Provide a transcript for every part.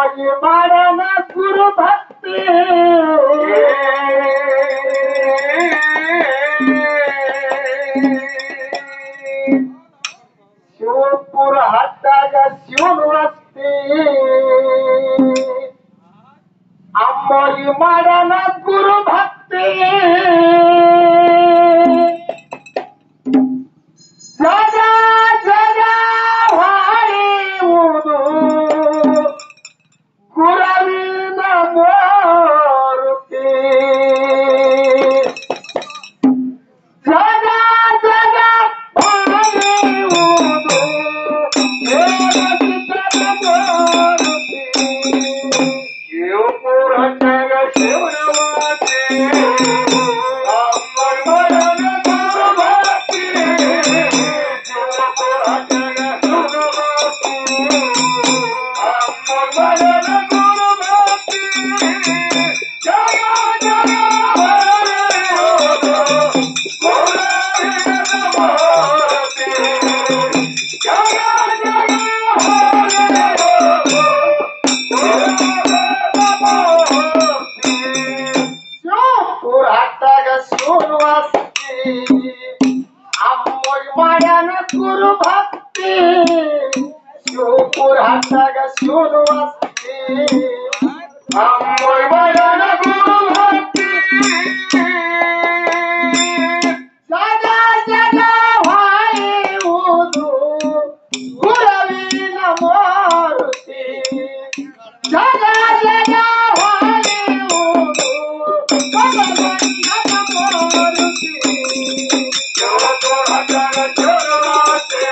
ಅಮ್ಮೋಗಿ ಮಾಡನ ಗುರು ಭಕ್ತಿ ಶಿವಪುರ ಹಟ್ಟಾಗ ಶಿವನು ವಸ್ತಿ ಅಮ್ಮೋಗಿ ಮಾಡನ ಗುರು ಭಕ್ತಿ ಜಗ ಜಗ ಹೊಳೆಯುವುದು ಗುರವಿನ ಮೂರ್ತಿ ಜಗ ಜಗ ಹೊಳೆಯುವುದು ದೇವಸಿದ್ಧನ ಮೂರ್ತಿ. ಶಿವಪುರ ಜಗ ಶಿವನವಾಸಿ ಅಮ್ಮನ ಗುರು ಭಕ್ತಿ ಶಿವಪುರ ಜಗ ಶಿವನವಾಸಿ ಅಮ್ಮನ ಗುರು ಭಕ್ತಿ ಜಗ ಜಗ ಹೊಳೆಯುವುದು ಗುರುವಿನ ಮೂರ್ತಿ. ಜಗ ಜಗ ಹೊಳೆಯುವುದು ಶಿವಪುರ ಹಟ್ಟಾಗ ಶಿವನವಾಸಿ ಅಮ್ಮೋಗಿ ಮಾಡ್ಯಾನ ಗುರು ಭಕ್ತಿ ಶಿವಪುರ ಹಟ್ಟಾಗ ಶಿವನವಾಸಿ ಅಮ್ಮೋಗಿ ಮಾಡ್ಯಾನ ಗುರು ಭಕ್ತಿ ಜಗ ಜಗ ಹೊಳೆಯುವುದು ಗುರುವಿನ ಮೂರ್ತಿ ಜಗ ಜಗ ಹೊಳೆಯುವುದು ಭಗವಂತನ ಮೂರ್ತಿ. ಶಿವಪುರ ಜಗ ಶಿವನವಾಸಿ,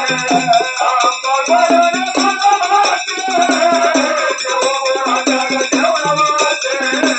ಅಮ್ಮನ ಭಗವಂತ. ಶಿವಪುರ ಜಗ ಶಿವನವಾಸಿ,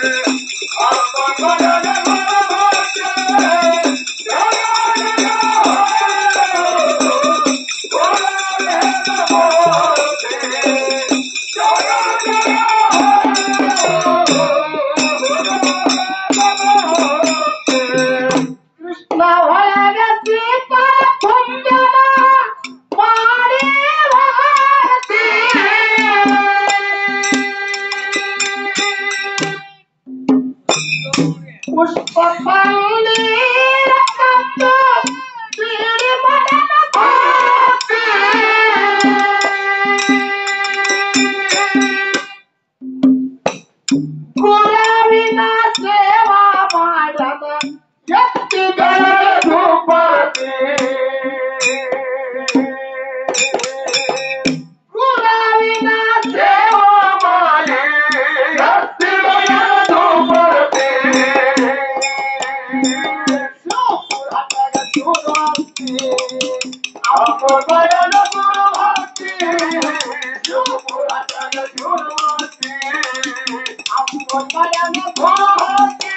ಅಮ್ಮನ ಭಗವಂತ. ಜಗ ಜಗ ಹೊಳೆಯುವುದು ಗುರುವಿನ ಮೂರ್ತಿ. ಕೃಷ್ಣ ಒಳಗ ಸೀತಾ ಕುಂಜನ ಮಾಡಿ ಭಾರತಿ. ಪುಷ್ಪ ಪನ್ನೀರ ತಂದು ಬೀಡಿ ಮಡನ ಕೋತಿ. ಗುರುವಿನ ಸೇವಾ ಮಾಡದ ಎತ್ತಿಗಳ ಧೂಪತಿ ಗುರುವಿನ ಸೇವಾ ಮಾಡಿ ಎತ್ತಿಗಳ ಧೂಪತಿ ಶಿವಪುರದಾಗ ಶಿವರಾತ್ರಿ ಅಮ್ಮನ ಗುರು ಭಕ್ತಿ ಶಿವಪುರದಾಗ ಶಿವರಾತ್ರಿ ಅಮ್ಮನ ಗುರು ಭಕ್ತಿ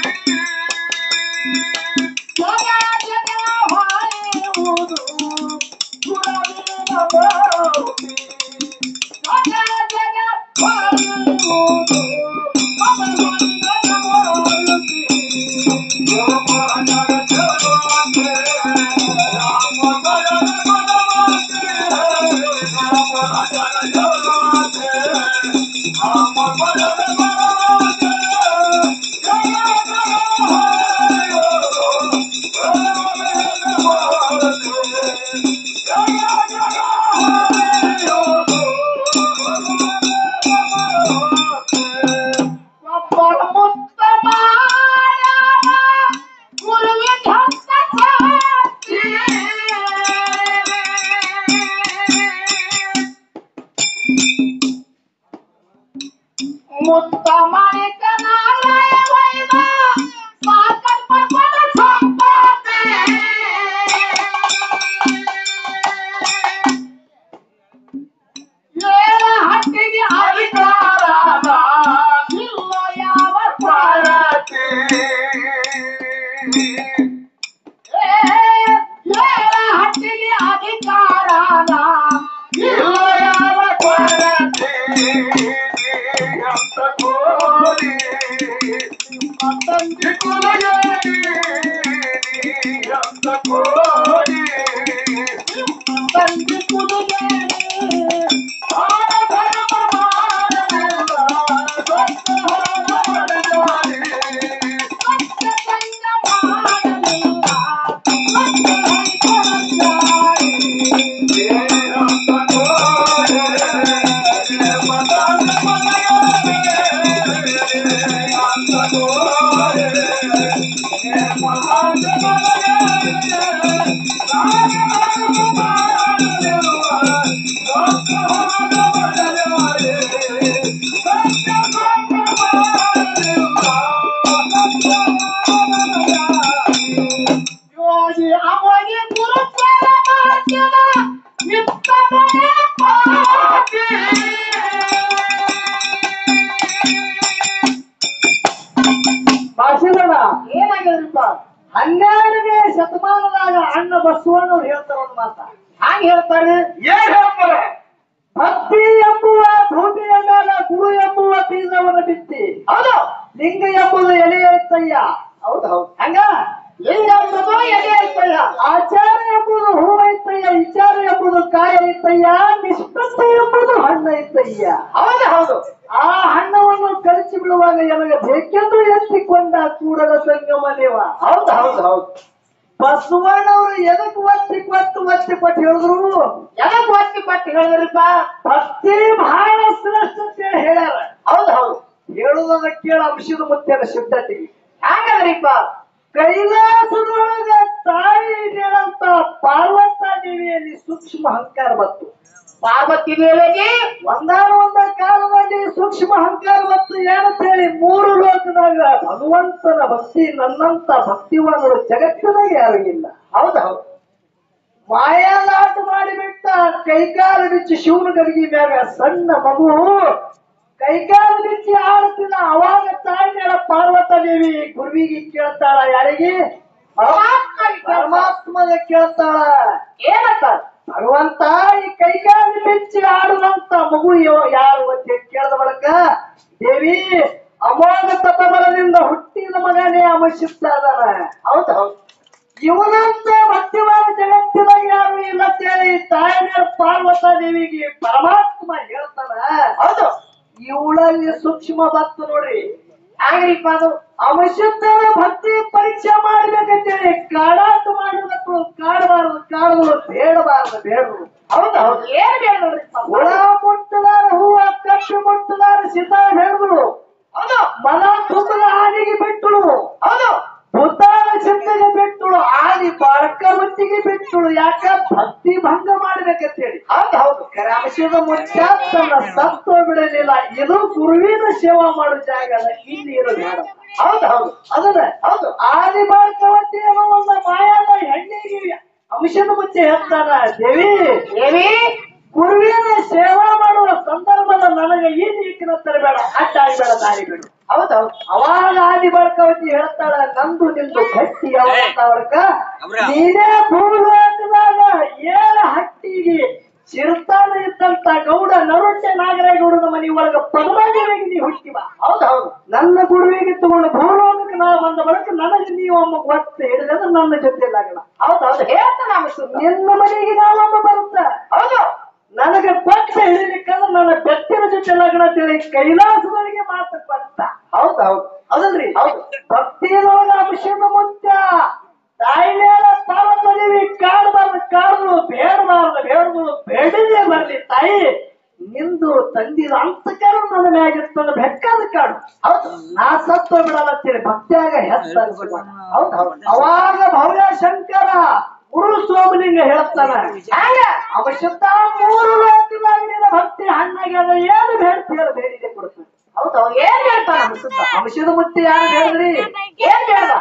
ಜಗ ಜಗ ಹೊಳೆಯುವುದು ಗುರುವಿನ ಮೂರ್ತಿ. ಜಗ ಜಗ ಹೊಳೆಯುವುದು ಭಗವಂತನ ಮೂರ್ತಿ. ಶಿವಪುರ ಜಗ ಶಿವರಾತ್ರಿ, ರಾಮನ ಗುರುಭಕ್ತಿ. ಶಿವಪುರ ಜಗ ಶಿವರಾತ್ರಿ, ರಾಮನ ಗುರುಭಕ್ತಿ. ಜಗ ಜಗ ಹೊಳೆಯುವುದು ಗುರುವಿನ ಮೂರ್ತಿ. ಜಗ ಜಗ ಹೊಳೆಯುವುದು ಒಬ್ಬಳು ಮುತ್ತ ಮಾಯವ ಗುರುವಿನ ಭಕ್ತ ಸಾಕ್ಷಿ. ಮುತ್ತ ಮಾಣಿಕನಾಲಯ ವೈದ ಸಾಕಲ್ಪ ಪದ ಸಂಪಾತಿ. ಏಳ ಹಟ್ಟಿಗೆ ಅಧಿಕಾರ ಇಲ್ಲ ಯಾವ ಪಾರತಿ. ಏಳ ಹಟ್ಟಿಗೆ ಅಧಿಕಾರ ಇಲ್ಲ ಯಾವ ಕೊರತೆ ಅಂತ ಕೋರಿ ನಿಮ್ಮ ತಂದೆ ಕುಲಗೇರಿ ಅಂತ ಕೋರಿ ನಿಮ್ಮ ತಂದೆ ಕುಲಗೇರಿ ಆನ ಧರ್ಮ ಮಾಡದೆ ಹೋಗಿ ಗುರುತ್ವದ ಮಾತಿನ ನಿತ್ತಮನೆ ಪಾಟಿ. ಭಾಷೆಗಳ ಏನಾಗಿದ್ರಿಪ್ಪ ಹನ್ನೆರಡನೇ ಶತಮಾನದಾಗ ಅಣ್ಣ ಬಸವಣ್ಣವ್ರು ಹೇಳ್ತಾರ ಒಂದು ಮಾತ ಹ್ಯಾಂಗ ಹೇಳ್ತಾರೆ ಏನ್ ಹೇಳ್ತಾರೆ ಭಕ್ತಿ ಎಂಬುವ ಭೂಮಿಯ ಮೇಲೆ ಗುರು ಎಂಬುವ ಬೀಜವನ್ನು ಬಿತ್ತಿ ಹೌದು ಲಿಂಗ ಎಂಬುದು ಎಲೆ ಎತ್ತಯ್ಯ ಹೌದು ಹೌದು ಹಂಗ ಲಿಂಗ ಎಂಬುದು ಎದೆ ಐತಯ್ಯ ಆಚಾರ ಎಂಬುದು ಹೂ ಐತಯ್ಯ ವಿಚಾರ ಎಂಬುದು ಕಾಯ ಐತಯ್ಯ ನಿಷ್ಪತ್ತಿ ಎಂಬುದು ಹಣ್ಣು ಐತಯ್ಯ ಹೌದು ಹೌದು ಆ ಹಣ್ಣವನ್ನು ಕಳಚಿ ಬಿಡುವಾಗ ಎನಗೆ ಬೇಕೆಂದು ಎತ್ತಿಕೊಂಡ ಕೂಡಲ ಸಂಗಮ ದೇವ ಹೌದು ಹೌದು ಹೌದು ಬಸವಣ್ಣವರು ಎದಕ್ ಒತ್ತಿ ಕೊಟ್ಟು ಒತ್ತಿ ಕೊಟ್ಟು ಹೇಳಿದ್ರು ಎದಕ್ ಒತ್ತಿ ಪಟ್ಟಿ ಹೇಳಿದ್ರಿಪ್ಪ ಭಕ್ತಿ ಬಹಳ ಶ್ರೇಷ್ಠ ಅಂತ ಹೇಳಿ ಹೇಳ್ಯಾರ ಹೌದು ಹೌದು ಹೇಳುವುದನ್ನ ಕೇಳ ಅಂಶದ ಮುತ್ಯನ ಸಿದ್ಧತೆಗೆ ಹ್ಯಾಂಗದ್ರಿಪ್ಪ ಕೈಲಾಸದೊಳಗ ತಾಯಿ ಹೇಳಂತ ಪಾರ್ವತ ದೇವಿಯಲ್ಲಿ ಸೂಕ್ಷ್ಮ ಅಹಂಕಾರ ಬಂತು ಪಾರ್ವತಿ ದೇವಿಗೆ ಒಂದಾನ ಒಂದ ಕಾಲದಲ್ಲಿ ಸೂಕ್ಷ್ಮ ಅಹಂಕಾರ ಮತ್ತು ಏನಂತ ಹೇಳಿ ಮೂರು ಲೋಕದಾಗ ಭಗವಂತನ ಭಕ್ತಿ ನನ್ನಂತ ಭಕ್ತಿವಾನರು ಜಗತ್ತಿನಾಗ ಯಾರು ಇಲ್ಲ ಹೌದು ಹೌದು ಮಾಯಾಲಾಟ ಮಾಡಿಬಿಟ್ಟ ಕೈಕಾಲು ಬಿಚ್ಚಿ ಶಿವನ ಗಡಿಗೆ ಮ್ಯಾಗ ಸಣ್ಣ ಮಗು ಕೈಕಾಲು ಬಿಚ್ಚಿ ಆಡ್ತಿಲ್ಲ ಅವಾಗ ತಾಯಿನ ಪಾರ್ವತ ದೇವಿ ಗುರುವಿಗೆ ಕೇಳ್ತಾಳ ಯಾರಿಗೆ ಪರಮಾತ್ಮನಿಗೆ ಕೇಳ್ತಾಳ. ಪರಮಾತ್ಮನ ಕೇಳ್ತಾಳ ಏನಂತ ಭಗವಂತ ಈ ಕೈಕಾಲು ಬಿಚ್ಚಿ ಆಡುವಂತ ಮಗು ಇವ- ಯಾರು ಅಂತ ಹೇಳಿ ಕೇಳಿದ ಬಳಿಕ ದೇವಿ ಅಮೋಘ ತಪಬಲದಿಂದ ಹುಟ್ಟಿದ ಮಗನೇ ಅಮಶಿಸ್ತ ಅದಾನ ಹೌದು ಹೌದು ಇವನಂತ ಭಕ್ತಿವಾದ ಜಗತ್ತಿನಾಗ ಯಾರು ಇಲ್ಲ ಅಂತೇಳಿ ತಾಯಿನ ಪಾರ್ವತ ದೇವಿಗೆ ಪರಮಾತ್ಮ ಹೇಳ್ತಾನ ಹೌದು ಇವಳಲ್ಲಿ ಸೂಕ್ಷ್ಮ ಭಕ್ತ ನೋಡ್ರಿ ಹ್ಯಾಂಗ್ರಿಪ್ಪ ಅದು ಅವಶ್ಯಕರ ಭಕ್ತಿ ಪರೀಕ್ಷೆ ಮಾಡ್ಬೇಕಂತೇಳಿ ಕಾಡಾಟ ಮಾಡಬೇಕು ಕಾಡಬಾರದು ಕಾಡಲು ಬೇಡಬಾರದು ಬೇಡರು ಹೌದು ಹೌದು ಏನ್ ಹೇಳಿದ್ರಿಪ್ಪ ಹುಳ ಮುಟ್ಟಲಾರ ಹೂವ ಕಟ್ಟು ಮುಟ್ಟಲಾರ ಸಿದ್ಧ ಹೇಳಿದ್ರು ಹೌದು ಮನ ತುಂಬದ ಆದಿಗೆ ಬಿಟ್ಟಳು ಹೌದು ಭೂತಾನ ಚಿಂತೆಗೆ ಬಿಟ್ಟಳು ಆದಿ ಬಾಳಕವತ್ತಿಗೆ ಬಿಟ್ಟಳು ಯಾಕ ಭಕ್ತಿ ಭಂಗ ಮಾಡ್ಬೇಕಂತೇಳಿ ಹೌದು ಹೌದು ರಾಮಶಿವ ಮುಚ್ಚ ತನ್ನ ಸತ್ವ ಬಿಡಲಿಲ್ಲ ಇದು ಗುರುವಿನ ಸೇವಾ ಮಾಡೋ ಜಾಗ ಅಲ್ಲ ಇಲ್ಲಿ ಇರೋ ಬೇಡ ಹೌದು ಹೌದು ಅದನ್ನ ಹೌದು ಆದಿ ಬಾಳಕವತ್ತಿ ಅನ್ನೋ ಒಂದು ಮಾಯಾದ ಹೆಣ್ಣಿಗೆ ಅಂಶದ ಮುಚ್ಚೆ ಹೇಳ್ತಾನ ದೇವಿ ದೇವಿ ಗುರುವಿನ ಸೇವಾ ಮಾಡುವ ಸಂದರ್ಭದ ನನಗೆ ಈ ನೀಕಿನ ತರಬೇಡ ಅಡ್ಡ ಆಗಬೇಡ ದಾರಿ ಬಿಡು ಹೌದು ಹೌದು ಅವಾಗ ಆದಿ ಬಾಳಕವತಿ ಹೇಳ್ತಾಳ ನಂದು ನಿಂದು ಗಟ್ಟಿ ಅವತ್ತ ಅವಳಕ ಅವ್ರ. ನೀನೇ ಭೂಲೋಕದಾಗ ಏಳ ಹಟ್ಟಿಗೆ ಚಿರತಾನ ಇದ್ದಂತ ಗೌಡ ನರೊಟ್ಟೆ ನಾಗರೇಗೌಡನ ಮನಿ ಒಳಗ ಪದಮಾಗಿರಾಗಿ ನೀ ಹುಟ್ಟಿವ ಹೌದು ಹೌದು ನನ್ನ ಗುರುವಿಗೆ ತಗೊಂಡು ಭೂಲೋಕಕ್ಕೆ ನಾ ಬಂದ ಬಳಿಕ ನನಗೆ ನೀವು ಒಮ್ಮ ಒತ್ತೆ ಹಿಡಿದ್ರೆ ನನ್ನ ಜೊತೆ ಆಗಲ್ಲ ಹೌದು ಹೌದು ಹೇಳ್ತಾನ ಅನಿಸುತ್ತ ನಿನ್ನ ಮನೆಗೆ ನಾವೊಮ್ಮ ಬರುತ್ತ ಹೌದು ನನಗೆ ಕೊಟ್ಟ ಹಿಡಿಲಿಕ್ಕಂದ್ರೆ ನನ್ನ ಬೆತ್ತಿನ ಜೊತೆ ಲಗ್ನ ತಿಳಿ ಕೈಲಾಸದೊಳಗೆ ಮಾತು ಕೊಟ್ಟ ಹೌದು ಹೌದು ಹೌದಲ್ರಿ ಹೌದು ಭಕ್ತಿಯೊಳಗ ಅಂಶದ ಮುತ್ಯ ತಾಯಿ ಮೇಲ ಪಾರ್ವತೀವಿ ಕಾಡಬಾರ್ದು ಕಾಡಲು ಬೇಡಬಾರ್ದು ಬೇಡದು ಬೇಡದೇ ಬರ್ಲಿ ತಾಯಿ ನಿಂದು ತಂದಿದ ಅಂತಕರ ನನ್ನ ಮ್ಯಾಗಿರ್ತದ ಬೆಕ್ಕಾದ ಕಾಡು ಹೌದು ನಾ ಸತ್ವ ಬಿಡಲ್ಲ ಅಂತೇಳಿ ಭಕ್ತಿಯಾಗ ಹೆತ್ತ ಹೌದು ಹೌದು ಅವಾಗ ಭವ್ಯ ಶಂಕರ ಗುರು ಸೋಮಲಿಂಗ ಹೇಳ್ತಾನ ಹ್ಯಾಂಗ ಅವಶ್ಯಕ ಮೂರು ಲೋಕದಾಗ ನಿನ್ನ ಭಕ್ತಿ ಹಣ್ಣಾಗ್ಯದ ಏನು ಬೇಡ್ತೀಯ ಬೇಡಿಕೆ ಕೊಡ್ತಾನೆ ಹೌದು ಹೌದು ಏನ್ ಹೇಳ್ತಾನ ಅನಿಸುತ್ತ ಅಂಶದ ಮುತ್ತಿ ಯಾರು ಹೇಳಿದ್ರಿ ಏನ್ ಹೇಳ್ದ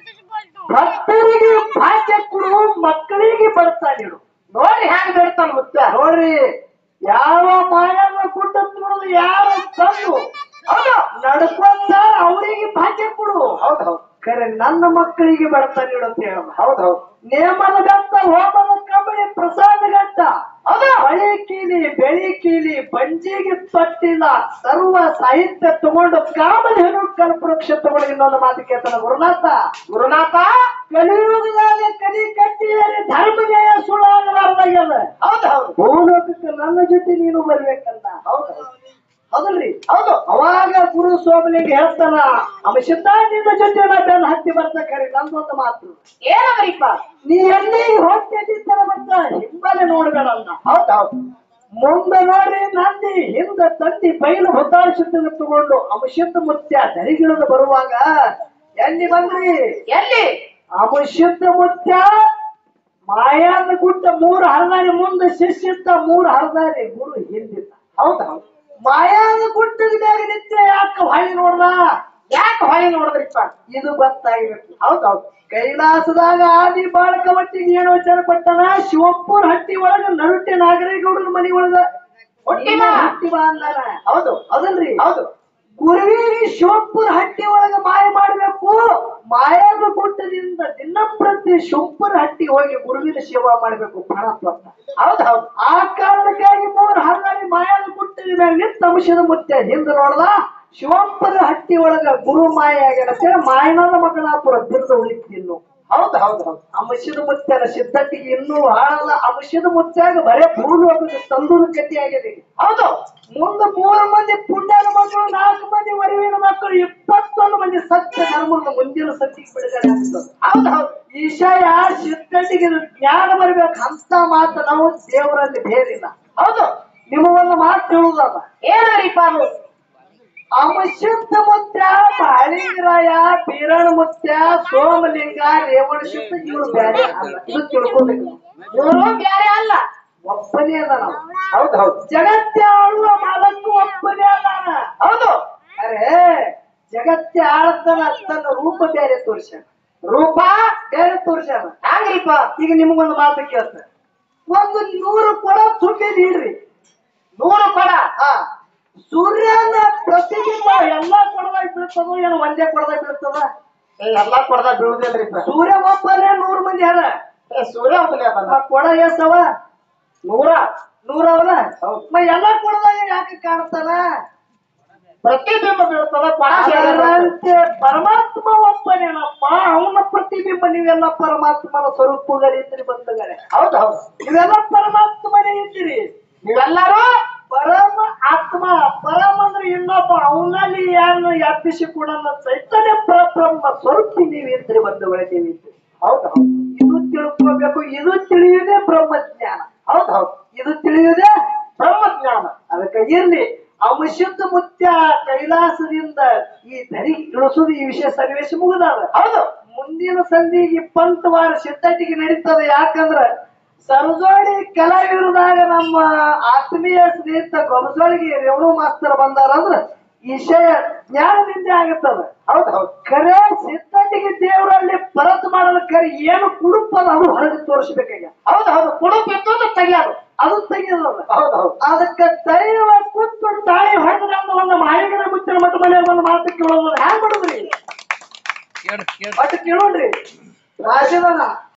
ಭಕ್ತರಿಗೆ ಭಾಗ್ಯ ಕೊಡು ಮಕ್ಕಳಿಗೆ ಬರ್ತಾ ನೀಡು ನೋಡ್ರಿ ಹ್ಯಾಂಗ ಬೇಡ್ತಾನ ಮುತ್ತ ನೋಡ್ರಿ ಯಾವ ಮಾಯನ್ನ ಕುಟ್ಟ ನೋಡುದು ಯಾರ ತಂದು ಹೌದು ನಡ್ಕೊಂಡ ಅವರಿಗೆ ಭಾಗ್ಯ ಕೊಡು ಹೌದು ಹೌದು ಖರೆ ನನ್ನ ಮಕ್ಕಳಿಗೆ ಬರ್ತಾ ನೀಡು ಅಂತ ಹೇಳ ಹೌದು ಹೌದು ನೇಮದ ಗಂಟ ಹೋಮದ ಕಂಬಳಿ ಪ್ರಸಾದ ಗಂಟ ಹೌದು ಮಳೆ ಕೀಲಿ ಬೆಳಿ ಕೀಲಿ ಬಂಜಿಗೆ ತೊಟ್ಟಿಲ್ಲ ಸರ್ವ ಸಾಹಿತ್ಯ ತಗೊಂಡು ಕಾಮಧೇನು ಕಲ್ಪವೃಕ್ಷ ತಗೊಂಡು ಇನ್ನೊಂದು ಮಾತು ಕೇಳ್ತಾನ ಗುರುನಾಥ ಗುರುನಾಥ ಕಲಿಯುಗದಾಗ ಕಲಿ ಕಟ್ಟಿದರೆ ಧರ್ಮಜಯ ಸುಳ್ಳಾಗಲಾರ್ದಾಗ್ಯದ ಹೌದು ಹೌದು ಭೂಲೋಕಕ್ಕೆ ನನ್ನ ಜೊತೆ ನೀನು ಬರ್ಬೇಕಂತ ಹೌದು ಹೌದಲ್ರಿ ಹೌದು ಅವಾಗ ಗುರು ಸ್ವಾಮಿನಿಗೆ ಹೇಳ್ತಾನ ಅಂಶದ ನಿನ್ನ ಜೊತೆ ನಾ ಬೆನ್ನ ಹತ್ತಿ ಬರ್ತಾ ಕರಿ ನಂದೊಂದು ಮಾತು ಏನದ್ರಿಪ್ಪ ನೀ ಎಲ್ಲಿ ಹೋಗ್ತಿದ್ದ ಬಂದ ಹಿಂಬಲೆ ನೋಡ್ಬೇಡ ಅಂದ ಹೌದು ಹೌದು ಮುಂದೆ ನೋಡಿ ನಂದಿ ಹಿಂದ ತಂದಿ ಬೈಲು ಹೊತ್ತಾಡಿಸುತ್ತಿದ್ದ ತಗೊಂಡು ಅಮಶುದ್ಧ ಮುತ್ಯ ದರಿಗಿಳಿದು ಬರುವಾಗ ಎಲ್ಲಿ ಬಂದ್ರಿ ಎಲ್ಲಿ ಅಮಶುದ್ಧ ಮುತ್ಯ ಮಾಯಾದ ಗುಡ್ಡ ಮೂರು ಹರದಾರಿ ಮುಂದೆ ಶಿಷ್ಯತ್ತ ಮೂರು ಹರದಾರಿ ಗುರು ಹಿಂದಿದ್ದ ಹೌದು ಹೌದು ಮಾಯಾದ ಗುಡ್ಡದ ಮ್ಯಾಗ ನಿತ್ಯ ಯಾಕೆ ಹೊಳಿ ನೋಡ್ದ ಯಾಕೆ ಹೊಳೆ ನೋಡಿದ್ರಿಪ್ಪ ಇದು ಗೊತ್ತಾಗಿರುತ್ತೆ ಹೌದೌದು ಕೈಲಾಸದಾಗ ಆದಿ ಬಾಳಕ ಮಟ್ಟಿಗೆ ಏನು ವಿಚಾರ ಪಟ್ಟನ ಶಿವಪ್ಪೂರ್ ಹಟ್ಟಿ ಒಳಗ ನರುಟೆ ನಾಗರೇಗೌಡರ ಮನಿ ಒಳಗ ಹುಟ್ಟಿನ? ಹುಟ್ಟಿ ಬಾ ಅಂದಾನ ಹೌದು ಅದಲ್ರಿ ಹೌದು ಗುರುವಿಗೆ ಶಿವಪ್ಪುರ ಹಟ್ಟಿ ಒಳಗ ಮಾಯ ಮಾಡಬೇಕು ಮಾಯಾದ ಗುಡ್ಡದಿಂದ ದಿನಪ್ರತಿ ಶಿವಪ್ಪುರ ಹಟ್ಟಿ ಹೋಗಿ ಗುರುವಿನ ಸೇವಾ ಮಾಡಬೇಕು ಪ್ರಾಣ ತೊಟ್ಟ ಹೌದು ಹೌದು ಆ ಕಾರಣಕ್ಕಾಗಿ ಮೂರು ಹಲ್ಲಾಡಿ ಮಾಯಾದ ಗುಡ್ಡದ ಮೇಲೆ ನಿಂತ ಅಂಶದ ಮುತ್ತೆ ಹಿಂದೆ ನೋಡ್ದ ಶಿವಪ್ಪರ ಹಟ್ಟಿ ಒಳಗ ಗುರು ಮಾಯ ಆಗ್ಯಾರ ಮಾಯನದ ಮಗನಾಪುರ ಬಿರುದು ಉಳಿತಿನ್ನು ಹೌದು ಹೌದು ಹೌದು ಅಂಶದ ಮುತ್ಯಾನ ಸಿದ್ಧಟ್ಟಿಗೆ ಇನ್ನೂ ಹಾಳಲ್ಲ ಅಂಶದ ಮುತ್ಯಾಗ ಬರೇ ಭೂಮಿ ಹೋಗೋದು ತಂದೂರು ಗತಿ ಆಗಿದೆ ಈಗ. ಹೌದು ಮುಂದೆ ಮೂರು ಮಂದಿ ಪುಣ್ಯನ ಮಕ್ಕಳು ನಾಲ್ಕು ಮಂದಿ ವರಿವಿನ ಮಕ್ಕಳು ಇಪ್ಪತ್ತೊಂದು ಮಂದಿ ಸತ್ಯ ಧರ್ಮದ ಮುಂದಿನ ಸತ್ಯಕ್ಕೆ ಬಿಡುಗಡೆ ಆಗ್ತದೆ ಹೌದು ಹೌದು ಈಶಾಯ ಸಿದ್ಧಟಿಗೆ ಇದು ಜ್ಞಾನ ಬರ್ಬೇಕು ಅಂತ ಮಾತು ನಾವು ದೇವರಲ್ಲಿ ಬೇರಿಲ್ಲ ಹೌದು ನಿಮಗೊಂದು ಮಾತು ಹೇಳುದಲ್ಲ ಏನರಿಪ್ಪ ಅದು ಅಮಶುದ್ಧ ಮುತ್ಯ ಬಾಳಿಂಗರಾಯ ಬೀರಣ ಮುತ್ಯ ಸೋಮಲಿಂಗ ರೇವಣ ಶುದ್ಧ ಇವರು ಬೇರೆ ಅಲ್ಲ ಇದು ತಿಳ್ಕೊಬೇಕು ಇವರು ಬ್ಯಾರೆ ಅಲ್ಲ ಒಪ್ಪನೇ ಅದ ನಾವು ಹೌದು ಹೌದು ಜಗತ್ತೆ ಆಳುವ ಮಾಲಕ್ಕು ಒಪ್ಪನೇ ಅದಾನ ಹೌದು ಅರೆ ಜಗತ್ತೆ ಆಳ್ತಾನ ತನ್ನ ರೂಪ ಬೇರೆ ತೋರ್ಸ್ಯಾನ ರೂಪ ಬೇರೆ ತೋರ್ಸ್ಯಾನ ಹ್ಯಾಂಗ್ರಿಪ್ಪ ಈಗ ನಿಮಗೊಂದು ಮಾತು ಕೇಳ್ತ ಒಂದು ನೂರು ಕೊಡ ಸುಮ್ಮನೆ ನೀಡ್ರಿ ನೂರು ಕೊಡ ಆ ಸೂರ್ಯನ ಪ್ರತಿಬಿಂಬ ಎಲ್ಲಾ ಕೊಡದಾಗ ಬೀಳ್ತದೋ ಏನು ಒಂದೇ ಕೊಡದಾಗ ಬೀಳ್ತದ ಏ, ಎಲ್ಲಾ ಕೊಡದ ಬೀಳುದಿಲ್ರಿಪ್ಪ ಸೂರ್ಯ ಒಬ್ಬರೇ ನೂರು ಮಂದಿ ಯಾರ ಏ ಸೂರ್ಯ ಒಬ್ಬನೇ ಅದಲ್ಲ ಆ ಕೊಡ ಎಷ್ಟವ ನೂರ ನೂರ ಅವಲ್ಲ ಹೌದು. ಮ ಎಲ್ಲಾ ಕೊಡದಾಗ ಯಾಕೆ ಕಾಣ್ತಾನ ಪ್ರತಿಬಿಂಬ ಬೀಳ್ತದ ಕೊಡ ಸೇರಿರುತ್ತೆ. ಅದರಂತೆ ಪರಮಾತ್ಮ ಒಬ್ಬನೇನಪ್ಪ ಅವನ ಪ್ರತಿಬಿಂಬ ನೀವೆಲ್ಲ ಪರಮಾತ್ಮನ ಸ್ವರೂಪಗಳಿದ್ರಿ ಬಂಧುಗಳೇ ಹೌದು ಹೌದು ನೀವೆಲ್ಲ ಪರಮಾತ್ಮನೇ ಇದ್ದೀರಿ ನೀವೆಲ್ಲರೂ ಪರಮ ಆತ್ಮ ಪರಮ ಅಂದ್ರೆ ಇನ್ನೊಬ್ಬ ಅವನಲ್ಲಿ ಯಾರನ್ನು ಎಬ್ಬಿಸಿ ಕೂಡ ಚೈತನ್ಯ ಪರಬ್ರಹ್ಮ ಸ್ವರೂಪ ನೀವು ಇದ್ರಿ ಬಂಧುಗಳೇ ನೀವಿದ್ರಿ ಹೌದು ಹೌದು ಇದು ತಿಳ್ಕೋಬೇಕು ಇದು ತಿಳಿಯುವುದೇ ಬ್ರಹ್ಮಜ್ಞಾನ ಹೌದು ಹೌದು ಇದು ತಿಳಿಯುವುದೇ ಬ್ರಹ್ಮಜ್ಞಾನ ಅದಕ್ಕೆ ಇರ್ಲಿ ಅಮಶುದ್ಧ ಮುತ್ಯ ಕೈಲಾಸದಿಂದ ಈ ಧರಿ ಇಳಿಸೋದು ಈ ವಿಷಯ ಸನ್ನಿವೇಶ ಮುಗಿದಾದ ಹೌದು ಮುಂದಿನ ಸಂಧಿಗೆ ಇಪ್ಪತ್ತು ವಾರ ಸಿದ್ಧತೆಗೆ ನಡೀತದೆ ಯಾಕಂದ್ರ ಸರಜೋಡಿ ಕಲಾವಿರುದಾಗ ನಮ್ಮ ಆತ್ಮೀಯ ಸ್ನೇಹಿತ ಗೊಮಸೋಳಿಗೆ ರೇವಣು ಮಾಸ್ತರ್ ಬಂದಾರ ಅಂದ್ರ ವಿಷಯ ಜ್ಞಾನದಿಂದ ಆಗುತ್ತದ ಹೌದು ಹೌದು ಖರೆ ಸಿದ್ಧತೆಗೆ ದೇವರಲ್ಲಿ ಪರತ್ ಮಾಡಲು ಖರೆ ಏನು ಕುಡುಪದ ಅದು ಹೊರಗೆ ತೋರಿಸ್ಬೇಕಾಗ ಹೌದು ಹೌದು ಕುಡುಪು ಇತ್ತು ತೆಗಿಯೋದು ಅದು ತೆಗೆಯೋದಲ್ಲ ಹೌದು ಹೌದು ಅದಕ್ಕೆ ಧೈರ್ಯ ಕೂತು ತಾಳಿ ಹೊಡೆದ್ರೆ ಅಂತ ಒಂದು ಮಾಯಿಗರ ಮುಚ್ಚಿನ ಮಟ್ಟ ಮನೆ ಒಂದು ಮಾತು ಕೇಳೋದು ಹ್ಯಾಂಗ ಮಾಡುದ್ರಿ ಕೇಳು ಕೇಳು ಒಟ್ಟು ಕೇಳೋಣ್ರಿ ರಾಜದನ